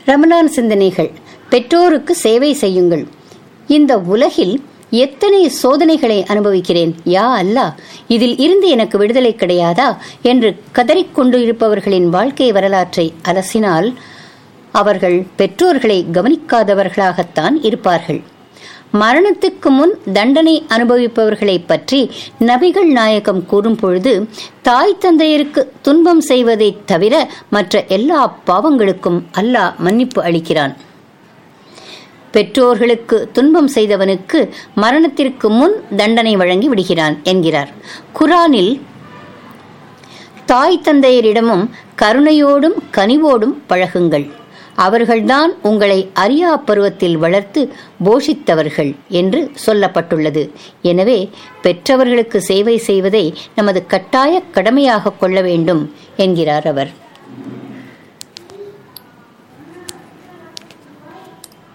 ரமலான் சிந்தனைகள் பெற்றோருக்கு சேவை செய்யுங்கள் இந்த உலகில் எத்தனை சோதனைகளை அனுபவிக்கிறேன் யா அல்லாஹ் இதில் இருந்து எனக்கு விடுதலை கிடையாதா என்று கதறிக்கொண்டு இருப்பவர்களின் வாழ்க்கை வரலாற்றை அலசினால் அவர்கள் பெற்றோர்களை கவனிக்காதவர்களாகத்தான் இருப்பார்கள் மரணத்துக்கு முன் தண்டனை அனுபவிப்பவர்களை பற்றி நபிகள் நாயகம் கூறும் பொழுது தாய் தந்தையருக்கு துன்பம் செய்வதை தவிர மற்ற எல்லா பாவங்களுக்கும் அல்லாஹ் மன்னிப்பு அளிக்கிறான் பெற்றோர்களுக்கு துன்பம் செய்தவனுக்கு மரணத்திற்கு முன் தண்டனை வழங்கி விடுகிறான் என்கிறார் குரானில் தாய் தந்தையரிடமும் கருணையோடும் கனிவோடும் பழகுங்கள் அவர்கள்தான் உங்களை அறியா பருவத்தில் வளர்த்து போஷித்தவர்கள் என்று சொல்லப்பட்டுள்ளது எனவே பெற்றவர்களுக்கு சேவை செய்வதை நமது கட்டாய கடமையாக கொள்ள வேண்டும் என்கிறார் அவர்